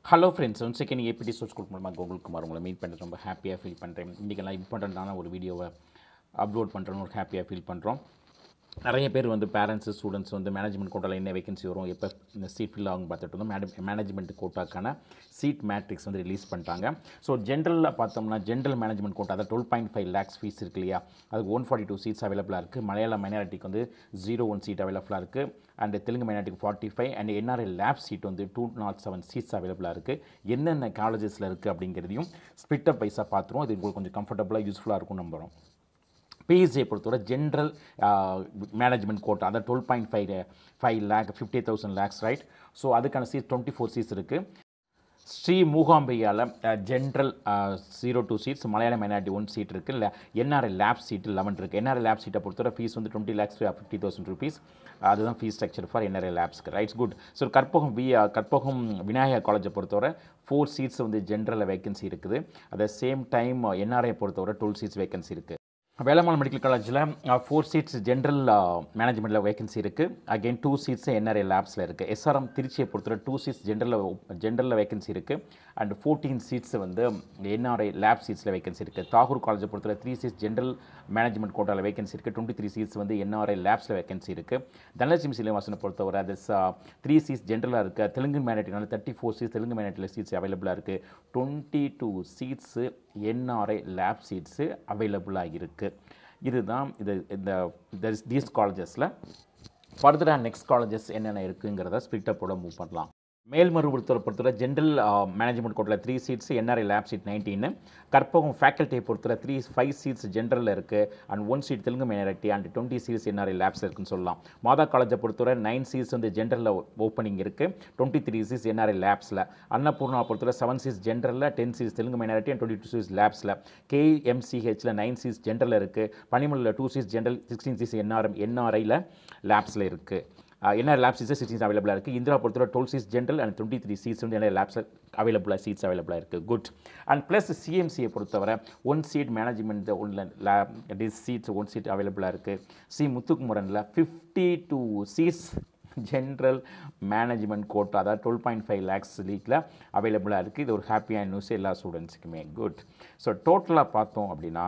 hello friends one second ABT source group மூலமாக கோகுல் குமார் உங்களை meet பண்ணுறது ரொம்ப ஹாப்பியாக ஃபீல் பண்ணுறேன் இன்றைக்கெல்லாம் இம்பார்ட்டண்ட்டான ஒரு வீடியோவை அப்லோட் பண்ணுறோன்னு ஒரு ஹாப்பியாக ஃபீல் பண்ணுறோம் நிறைய பேர் வந்து பேரண்ட்ஸு ஸ்டூடெண்ட்ஸ் வந்து மேனேஜ்மெண்ட் கோட்டாவில் என்ன வேகன்சி வரும் எப்போ இந்த சீட் ஃபில் ஆகும் பார்த்துட்டு இருந்தோம் மேடம் மேனேஜ்மெண்ட் கோட்டாக்கான சீட் மேட்ரிக்ஸ் வந்து ரிலீஸ் பண்ணிட்டாங்க ஸோ ஜென்ரலில் பார்த்தோம்னா ஜென்ரல் மேனேஜ்மெண்ட் கோட்டா அதாவது twelve point five lakhs fees இருக்கு இல்லையா அதுக்கு ஒன் ஃபார்ட்டி டூ சீட்ஸ் அவைலபிளாக இருக்குது மலையாள மைனாரிட்டிக்கு வந்து ஜீரோ ஒன் சீட் அவைலபிளாக இருக்குது அண்ட் தெலுங்கு மைனாரிட்டிக்கு forty five and NRI lap seat வந்து டூ நாட் செவன் சீட்ஸ் அவைலபிளாக இருக்குது என்னென்ன காலேஜஸில் இருக்குது அப்படிங்கிறதையும் ஸ்பிட்டப் வைஸாக பார்த்துருவோம் இது உங்களுக்கு கொஞ்சம் கம்ஃபர்டபுளாக யூஸ்ஃபுல்லாக இருக்கும் நம்புகிறோம் பிஎஸ்சியை பொறுத்தவரை ஜென்ரல் மேனேஜ்மெண்ட் கோட்டா அதாவது twelve point five five lakh fifty thousand lakhs right so அதுக்கான சீட் டுவெண்ட்டி ஃபோர் சீட்ஸ் இருக்குது ஸ்ரீ மூகாம்பியால் general zero two seats Malayala minority one seat இருக்குது இல்லை என்ஆர்ஐ லேப் சீட் லெவன் இருக்குது என்ஆர்ஐ லேப் சீட்டை பொறுத்தவரை ஃபீஸ் வந்து twenty lakhs fifty thousand rupees அதுதான் ஃபீஸ் ஸ்ட்ரக்சர் ஃபார் என்ஆர்ஐ லேப்ஸ்க்கு rights good so Karpagam V Karpagam Vinayagar காலேஜை பொறுத்தவரை ஃபோர் சீட்ஸ் வந்து ஜென்ரலில் வேகன்சி இருக்குது at the same time NRI பொறுத்தவரை டுவெல் சீட்ஸ் வேகன்சி இருக்குது வேலம்மாள் மெடிக்கல் காலேஜில் ஃபோர் சீட்ஸ் ஜென்ரல் மேனேஜ்மெண்ட்டில் வேகன்சி இருக்குது அகெயின் டூ சீட்ஸ் என்ஆர்ஐ லேப்ஸில் இருக்குது எஸ்ஆர்எம் திருச்சியை பொறுத்தவரை டூ சீட்ஸ் ஜென்ரலில் ஜென்ரலில் வேகன்சி இருக்குது அண்ட் ஃபோர்டீன் சீட்ஸ் வந்து என்ஆர்ஐ லேப் சீட்ஸில் வேகன்சி இருக்குது தாகூர் காலேஜை பொறுத்தவரை த்ரீ சீட்ஸ் ஜென்ரல் மேனேஜ்மெண்ட் கோட்டாவில் வேகன்சி இருக்குது டுவெண்ட்டி த்ரீ சீட்ஸ் வந்து என்ஆர்ஐ லேப்ஸில் வேகன்சி இருக்குது தனலட்சுமி சீனிவாசனை பொறுத்தவரை அது த்ரீ சீட்ஸ் ஜென்ரலாக இருக்குது தெலுங்கு மேனேட்டினால தேர்ட்டி ஃபோர் சீட்ஸ் தெலுங்கு மேனேட்டில் சீட்ஸ் அவைலபிளாக இருக்குது twenty two seats NRI lap seats அவைலபிளாக இருக்குது இதுதான் இது இந்த தீஸ் காலேஜஸில் ஃபர்தராக நெக்ஸ்ட் காலேஜஸ் என்னென்ன இருக்குங்கிறத ஸ்பிரிட்டப்போட மூவ் பண்ணலாம் மேல்மருவத்தூரை பொறுத்தவரை ஜென்ரல் மேனேஜ்மெண்ட் கோட்டில் three seats NRI lap seat nineteen Karpagam ஃபேக்கல்ட்டியை பொறுத்தவரை த்ரீ ஃபைவ் சீட்ஸ் ஜென்ரலில் இருக்குது and one seat Telugu minority and twenty seats NRI lapse இருக்குன்னு சொல்லலாம் மாதா காலேஜை பொறுத்தவரை நைன் சீட்ஸ் வந்து ஜென்ரலில் ஓப்பனிங் இருக்குது டுவெண்ட்டி த்ரீ சீட்ஸ் என்ஆர்ஐ லேப்ஸில் அன்னபூர்ணா பொறுத்தவரை செவன் சீட்ஸ் ஜென்ரலில் ten seats Telugu minority and twenty two seats லேப்ஸில் கேஎம்சிஹெச்சில் நைன் சீட்ஸ் ஜென்ரலில் இருக்குது பனிமலில் two seats general sixteen seats NRM என்ஆர்ஐயில் லேப்ஸில் இருக்குது என்ன லேப் சீட்ஸ் சிக்ஸ்டீன் அவைலபிளாக இருக்குது இந்திரா பொறுத்தவரை twelve seats general and twenty three seats வந்து என்ன லேப்ஸ் அவைலபிளாக சீட்ஸ் அவைலபிளாக இருக்குது குட் அண்ட் ப்ளஸ் சிஎம்சியை பொறுத்தவரை ஒன் சீட் மேனேஜ்மெண்ட் ஒன்ல lap this seats one seat அவைலபிளாக இருக்குது சி முத்துக்குமரனில் fifty two seats general management quota அதாவது டுவெல் பாயிண்ட் ஃபைவ் லேக்ஸ் லீக்கில் அவைலபிளாக இருக்குது இது ஒரு ஹாப்பியான நியூஸ் எல்லா ஸ்டூடெண்ட்ஸுக்குமே குட் ஸோ டோட்டலாக பார்த்தோம் அப்படின்னா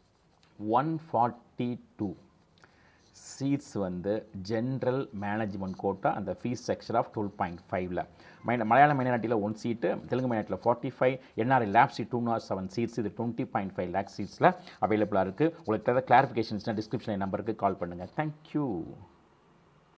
ஒன் ஃபார்ட்டி டூ சீட்ஸ் வந்து ஜென்ரல் மேனேஜ்மெண்ட் கோட்டா அந்த fees section of twelve point ஃபைவ்ல மைன மலையாள மைனாரிட்டியில் ஒன் சீட்டு தெலுங்கு மைனாரிட்டியில் forty five NRI lap seat two nought seven seats இது டுவெண்ட்டி பாயிண்ட் ஃபைவ் லேக் சீட்ஸில் அவைலபிளாக இருக்குது உங்களுக்கு ஏதாவது கிளாரிஃபிகேஷன்ஸ்னால் டிஸ்கிரிப்ஷன் நம்பருக்கு கால் பண்ணுங்கள் தேங்க்யூ